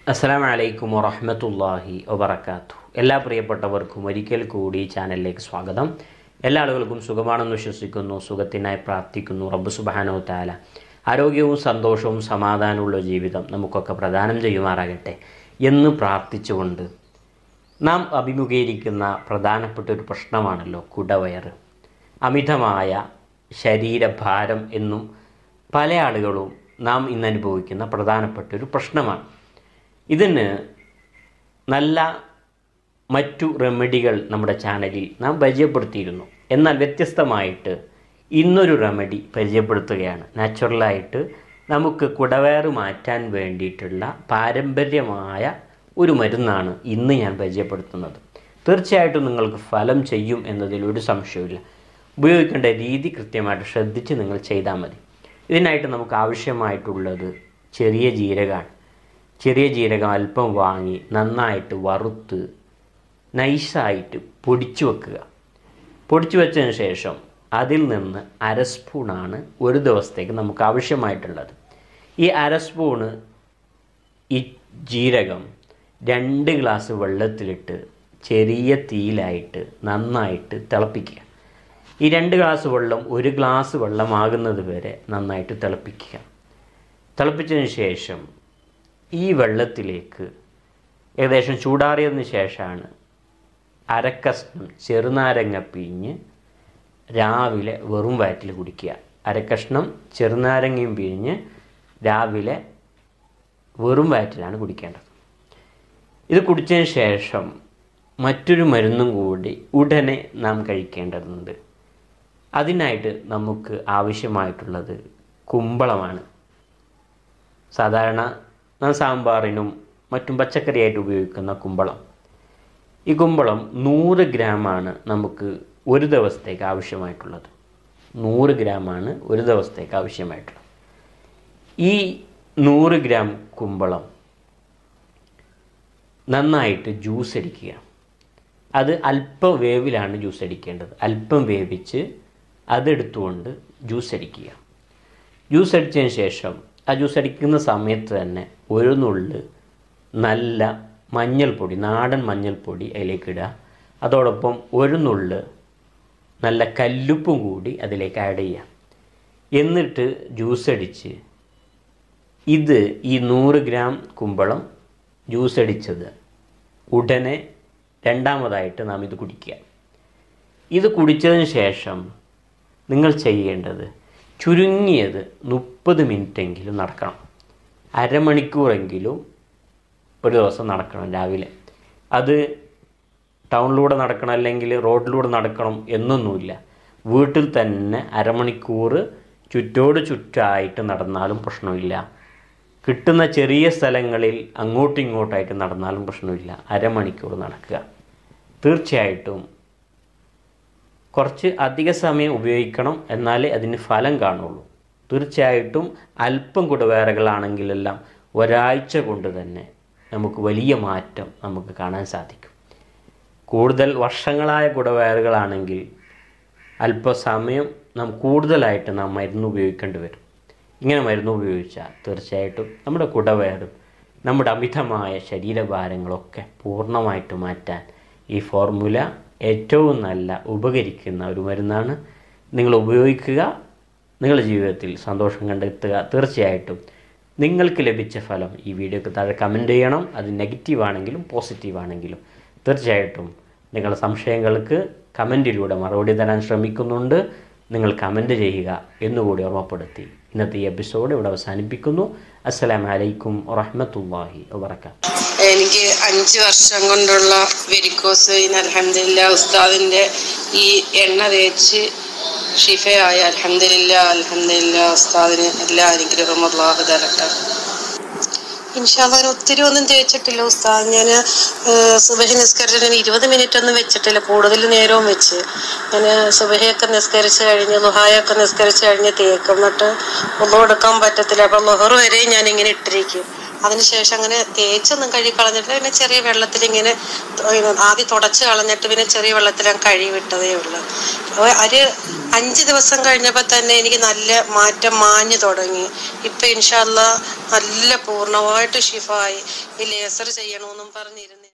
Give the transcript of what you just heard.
അസ്സാം വലൈക്കും വറഹമത്തല്ലാഹി വബർക്കാത്തു എല്ലാ പ്രിയപ്പെട്ടവർക്കും ഒരിക്കൽ കൂടി ഈ ചാനലിലേക്ക് സ്വാഗതം എല്ലാ ആളുകൾക്കും സുഖമാണെന്ന് വിശ്വസിക്കുന്നു സുഖത്തിനായി പ്രാർത്ഥിക്കുന്നു റബ്ബ് സുബാനോ താല ആരോഗ്യവും സന്തോഷവും സമാധാനമുള്ള ജീവിതം നമുക്കൊക്കെ പ്രദാനം ചെയ്യുമാറാകട്ടെ എന്ന് പ്രാർത്ഥിച്ചുകൊണ്ട് നാം അഭിമുഖീകരിക്കുന്ന പ്രധാനപ്പെട്ട ഒരു പ്രശ്നമാണല്ലോ കുടവയറ് അമിതമായ ശരീരഭാരം എന്നും പല ആളുകളും നാം ഇന്ന് അനുഭവിക്കുന്ന പ്രധാനപ്പെട്ട ഒരു പ്രശ്നമാണ് ഇതിന് നല്ല മറ്റു റെമഡികൾ നമ്മുടെ ചാനലിൽ നാം പരിചയപ്പെടുത്തിയിരുന്നു എന്നാൽ വ്യത്യസ്തമായിട്ട് ഇന്നൊരു റെമഡി പരിചയപ്പെടുത്തുകയാണ് നാച്ചുറലായിട്ട് നമുക്ക് കുടവയറ് മാറ്റാൻ വേണ്ടിയിട്ടുള്ള പാരമ്പര്യമായ ഒരു മരുന്നാണ് ഇന്ന് ഞാൻ പരിചയപ്പെടുത്തുന്നത് തീർച്ചയായിട്ടും നിങ്ങൾക്ക് ഫലം ചെയ്യും എന്നതിൽ ഒരു സംശയമില്ല ഉപയോഗിക്കേണ്ട രീതി കൃത്യമായിട്ട് ശ്രദ്ധിച്ച് നിങ്ങൾ ചെയ്താൽ മതി ഇതിനായിട്ട് നമുക്ക് ആവശ്യമായിട്ടുള്ളത് ചെറിയ ജീരകമാണ് ചെറിയ ജീരകം അല്പം വാങ്ങി നന്നായിട്ട് വറുത്ത് നൈസായിട്ട് പൊടിച്ചു വെക്കുക പൊടിച്ചു വെച്ചതിന് ശേഷം അതിൽ നിന്ന് അര സ്പൂണാണ് ഒരു ദിവസത്തേക്ക് നമുക്ക് ആവശ്യമായിട്ടുള്ളത് ഈ അര സ്പൂണ് ഈ ജീരകം രണ്ട് ഗ്ലാസ് വെള്ളത്തിലിട്ട് ചെറിയ തീയിലായിട്ട് നന്നായിട്ട് തിളപ്പിക്കുക ഈ രണ്ട് ഗ്ലാസ് വെള്ളം ഒരു ഗ്ലാസ് വെള്ളമാകുന്നത് വരെ നന്നായിട്ട് തിളപ്പിക്കുക തിളപ്പിച്ചതിന് ശേഷം ഈ വെള്ളത്തിലേക്ക് ഏകദേശം ചൂടാറിയതിന് ശേഷമാണ് അരക്കഷ്ണം ചെറുനാരങ്ങ പിഴിഞ്ഞ് രാവിലെ വെറും വയറ്റിൽ കുടിക്കുക അരക്കഷ്ണം ചെറുനാരങ്ങയും പിഴിഞ്ഞ് രാവിലെ വെറും വയറ്റിലാണ് കുടിക്കേണ്ടത് ഇത് കുടിച്ചതിന് ശേഷം മറ്റൊരു മരുന്നും കൂടി ഉടനെ നാം കഴിക്കേണ്ടതുണ്ട് അതിനായിട്ട് നമുക്ക് ആവശ്യമായിട്ടുള്ളത് കുമ്പളമാണ് സാധാരണ നാം സാമ്പാറിനും മറ്റും പച്ചക്കറിയായിട്ട് ഉപയോഗിക്കുന്ന കുമ്പളം ഈ കുമ്പളം നൂറ് ഗ്രാമാണ് നമുക്ക് ഒരു ദിവസത്തേക്ക് ആവശ്യമായിട്ടുള്ളത് നൂറ് ഗ്രാമാണ് ഒരു ദിവസത്തേക്ക് ആവശ്യമായിട്ടുള്ളത് ഈ നൂറ് ഗ്രാം കുമ്പളം നന്നായിട്ട് ജ്യൂസ് അടിക്കുക അത് അല്പം വേവിലാണ് ജ്യൂസ് അടിക്കേണ്ടത് അല്പം വേവിച്ച് അതെടുത്തുകൊണ്ട് ജ്യൂസ് അടിക്കുക ജ്യൂസ് അടിച്ചതിന് ശേഷം ആ ജ്യൂസ് അടിക്കുന്ന സമയത്ത് തന്നെ ഒരു നുള്ള് നല്ല മഞ്ഞൾപ്പൊടി നാടൻ മഞ്ഞൾപ്പൊടി അതിലേക്ക് ഇടുക അതോടൊപ്പം ഒരു നുള്ള് നല്ല കല്ലുപ്പും കൂടി അതിലേക്ക് ആഡ് ചെയ്യുക എന്നിട്ട് ജ്യൂസ് അടിച്ച് ഇത് ഈ നൂറ് ഗ്രാം കുമ്പളം ജ്യൂസ് അടിച്ചത് ഉടനെ രണ്ടാമതായിട്ട് നാം ഇത് കുടിക്കുക ഇത് കുടിച്ചതിന് ശേഷം നിങ്ങൾ ചെയ്യേണ്ടത് ചുരുങ്ങിയത് മുപ്പത് മിനിറ്റെങ്കിലും നടക്കണം അരമണിക്കൂറെങ്കിലും ഒരു ദിവസം നടക്കണം രാവിലെ അത് ടൗണിലൂടെ നടക്കണം അല്ലെങ്കിൽ റോഡിലൂടെ നടക്കണം എന്നൊന്നുമില്ല വീട്ടിൽ തന്നെ അരമണിക്കൂർ ചുറ്റോട് ചുറ്റായിട്ട് നടന്നാലും പ്രശ്നമില്ല കിട്ടുന്ന ചെറിയ സ്ഥലങ്ങളിൽ അങ്ങോട്ടും ഇങ്ങോട്ടായിട്ട് നടന്നാലും പ്രശ്നമില്ല അരമണിക്കൂർ നടക്കുക തീർച്ചയായിട്ടും കുറച്ച് അധിക സമയം ഉപയോഗിക്കണം എന്നാലേ അതിന് ഫലം കാണുള്ളൂ തീർച്ചയായിട്ടും അല്പം കുടവേറകളാണെങ്കിലെല്ലാം ഒരാഴ്ച കൊണ്ട് തന്നെ നമുക്ക് വലിയ മാറ്റം നമുക്ക് കാണാൻ സാധിക്കും കൂടുതൽ വർഷങ്ങളായ കുടവയറുകളാണെങ്കിൽ അല്പസമയം നാം കൂടുതലായിട്ട് നാം മരുന്ന് ഉപയോഗിക്കേണ്ടി വരും ഇങ്ങനെ മരുന്ന് ഉപയോഗിച്ചാൽ തീർച്ചയായിട്ടും നമ്മുടെ കുടവയറും നമ്മുടെ അമിതമായ ശരീരഭാരങ്ങളൊക്കെ പൂർണ്ണമായിട്ട് മാറ്റാൻ ഈ ഫോർമുല ഏറ്റവും നല്ല ഉപകരിക്കുന്ന ഒരു മരുന്നാണ് നിങ്ങൾ ഉപയോഗിക്കുക നിങ്ങളുടെ ജീവിതത്തിൽ സന്തോഷം കണ്ടെത്തുക തീർച്ചയായിട്ടും നിങ്ങൾക്ക് ലഭിച്ച ഫലം ഈ വീഡിയോക്ക് താഴെ കമൻറ്റ് ചെയ്യണം അത് നെഗറ്റീവ് ആണെങ്കിലും പോസിറ്റീവ് ആണെങ്കിലും തീർച്ചയായിട്ടും നിങ്ങളുടെ സംശയങ്ങൾക്ക് കമൻറ്റിലൂടെ മറുപടി തരാൻ ശ്രമിക്കുന്നുണ്ട് നിങ്ങൾ കമൻറ്റ് ചെയ്യുക എന്നുകൂടി ഓർമ്മപ്പെടുത്തി ഇന്നത്തെ ഈ എപ്പിസോഡ് ഇവിടെ അവസാനിപ്പിക്കുന്നു അസ്സലാമലൈക്കും വറഹമത്തല്ലാഹി വാബർക്കാത്തു എനിക്ക് അഞ്ച് വർഷം കൊണ്ടുള്ള വെരിക്കോസ് അലഹമില്ല ഉസ്താദിന്റെ ഈ എണ്ണ തേച്ച് ഷിഫയായ അലഹമില്ല അലഹമില്ല ഉസ്താദിന് എല്ലാ അനുഗ്രഹവും അള്ളാഹു തരട്ടെ ഇൻഷാല്ലാൻ ഒത്തിരി ഒന്നും തേച്ചിട്ടില്ല ഉസ്താദ് ഞാൻ സുബഹി നിസ്കരിച്ചിട്ട് ഇരുപത് മിനിറ്റ് ഒന്നും വെച്ചിട്ടില്ല കൂടുതൽ നേരവും വെച്ച് ഞാൻ സുബഹയൊക്കെ നിസ്കരിച്ച് കഴിഞ്ഞ് ലുഹായൊക്കെ നിസ്കരിച്ച് കഴിഞ്ഞ് തേക്കും എന്നിട്ട് ഒന്നും എടുക്കാൻ പറ്റത്തില്ല അപ്പം മെഹർ വരെ ഞാൻ ഇങ്ങനെ ഇട്ടിരിക്കും അതിനുശേഷം അങ്ങനെ തേച്ചൊന്നും കഴുകി കളഞ്ഞിട്ട് പിന്നെ ചെറിയ വെള്ളത്തിൽ ഇങ്ങനെ ആദ്യം തുടച്ച് കളഞ്ഞിട്ട് പിന്നെ ചെറിയ വെള്ളത്തിൽ ഞാൻ കഴുകി വിട്ടതേ ഉള്ളൂ അപ്പോൾ ഒരു അഞ്ച് ദിവസം കഴിഞ്ഞപ്പോൾ തന്നെ എനിക്ക് നല്ല മാറ്റം മാഞ്ഞു തുടങ്ങി ഇപ്പം ഇൻഷാല്ല നല്ല പൂർണ്ണമായിട്ട് ഷിഫായി ഈ ലേസർ ചെയ്യണമെന്നും പറഞ്ഞിരുന്നു